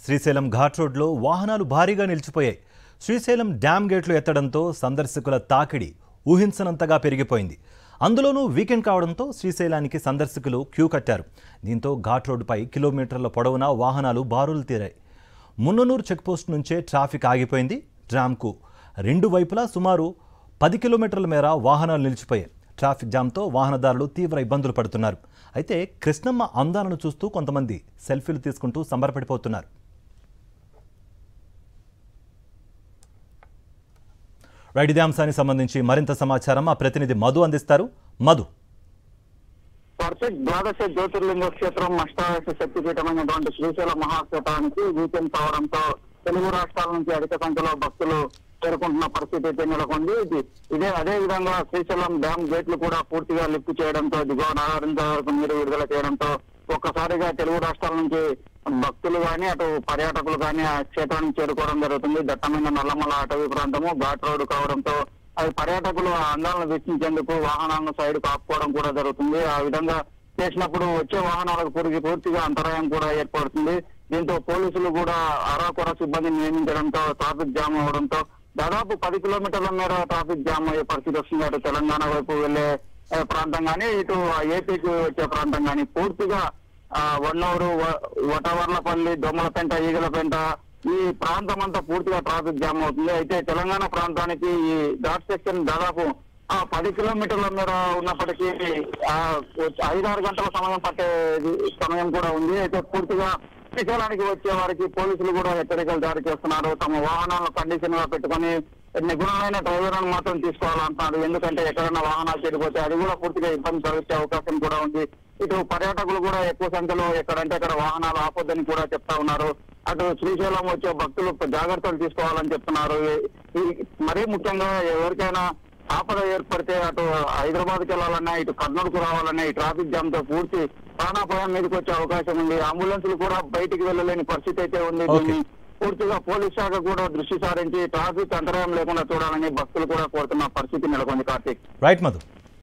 శ్రీశైలం ఘాట్ రోడ్లో వాహనాలు భారీగా నిలిచిపోయాయి శ్రీశైలం డ్యామ్ గేట్లు ఎత్తడంతో సందర్శకుల తాకిడి ఊహించనంతగా పెరిగిపోయింది అందులోనూ వీకెండ్ కావడంతో శ్రీశైలానికి సందర్శకులు క్యూ కట్టారు దీంతో ఘాట్ రోడ్డుపై కిలోమీటర్ల పొడవునా వాహనాలు బారులు తీరాయి మున్ననూరు చెక్పోస్ట్ నుంచే ట్రాఫిక్ ఆగిపోయింది డ్యామ్కు రెండు వైపులా సుమారు పది కిలోమీటర్ల మేర వాహనాలు నిలిచిపోయాయి ట్రాఫిక్ జామ్తో వాహనదారులు తీవ్ర ఇబ్బందులు పడుతున్నారు అయితే కృష్ణమ్మ అందాలను చూస్తూ కొంతమంది సెల్ఫీలు తీసుకుంటూ సంబరపడిపోతున్నారు రైట్ ఇదే అంశానికి సంబంధించి మరింత సమాచారం మా ప్రతినిధి మధు అందిస్తారు మధు పర్ఫెక్ట్ ద్వాదశ జ్యోతిర్లింగ క్షేత్రం అష్టాదశ శక్తిపీఠమైనటువంటి శ్రీశైల మహాక్షేత్రానికి వీకెండ్ కావడంతో తెలుగు రాష్ట్రాల నుంచి అధిక సంఖ్యలో భక్తులు చేరుకుంటున్న పరిస్థితి అయితే నెలకొంది ఇది ఇదే అదే విధంగా శ్రీశైలం డ్యామ్ గేట్లు కూడా పూర్తిగా లిఫ్ట్ చేయడంతో దిగువ నాగారింత వరకు నీరు విడుదల చేయడంతో ఒక్కసారిగా తెలుగు రాష్ట్రాల నుంచి భక్తులు గాని అటు పర్యాటకులు గాని ఆ క్షేత్రానికి చేరుకోవడం జరుగుతుంది దట్టమైన నల్లమల అటవీ ప్రాంతము ఘాట్ రోడ్డు కావడంతో అది పర్యాటకులు ఆ అందాలను వీక్షించేందుకు వాహనాలను సైడ్ ఆపుకోవడం కూడా జరుగుతుంది ఆ విధంగా చేసినప్పుడు వచ్చే వాహనాలకు పూర్తి పూర్తిగా అంతరాయం కూడా ఏర్పడుతుంది దీంతో పోలీసులు కూడా అరాకొర సిబ్బందిని నియమించడంతో ట్రాఫిక్ జామ్ అవడంతో దాదాపు పది కిలోమీటర్ల మేర ట్రాఫిక్ జామ్ అయ్యే పరిస్థితి వస్తుంది అటు తెలంగాణ వైపు వెళ్లే ఆ, ప్రాంతం కానీ ఇటు ఏపీకి వచ్చే ప్రాంతం కానీ పూర్తిగా ఆ, వన్నూరు వ- వటవర్లపల్లి దొమ్మలపెంట ఈగలపెంట ఈ ప్రాంతం అంతా పూర్తిగా ట్రాఫిక్ జామ్ అవుతుంది అయితే తెలంగాణ ప్రాంతానికి ఈ ఘాట్ సెక్షన్ దాదాపు ఆ పది కిలోమీటర్ల మేర ఉన్నప్పటికీ ఆ ఐదారు గంటల సమయం పట్టే సమయం కూడా ఉంది అయితే పూర్తిగా శ్రీశైలానికి వచ్చే వారికి పోలీసులు కూడా హెచ్చరికలు జారీ చేస్తున్నారు తమ వాహనాలను కండిషన్ గా పెట్టుకొని నిపుణులైన డ్రైవర్లను మాత్రం తీసుకోవాలంటున్నారు ఎందుకంటే ఎక్కడైనా వాహనాలు చెడిపోతే అది కూడా పూర్తిగా ఇబ్బంది కలిగే అవకాశం కూడా ఉంది ఇటు పర్యాటకులు కూడా ఎక్కువ సంఖ్యలో ఎక్కడంటే అక్కడ వాహనాలు ఆపొద్దని కూడా చెప్తా ఉన్నారు అటు శ్రీశైలం వచ్చే భక్తులు జాగ్రత్తలు తీసుకోవాలని చెప్తున్నారు ఈ- ఈ- మరీ ముఖ్యంగా ఎవరికైనా ఆపద ఏర్పడితే అటు హైదరాబాద్కి వెళ్ళాలన్నా ఇటు కర్నూలుకు రావాలన్నా ఈ ట్రాఫిక్ జామ్ తో పూర్తి ప్రాణాపాయం మీదకి వచ్చే అవకాశం ఉంది అంబులెన్సులు కూడా బయటికి వెళ్ళలేని పరిస్థితి అయితే ఉంది Okay. దీన్ని పూర్తిగా పోలీస్ శాఖ కూడా దృష్టి సారించి ట్రాఫిక్ అంతరాయం లేకుండా చూడాలని భక్తులు కూడా కోరుతున్న పరిస్థితి నెలకొంది కార్తీక్ రైట్ మధు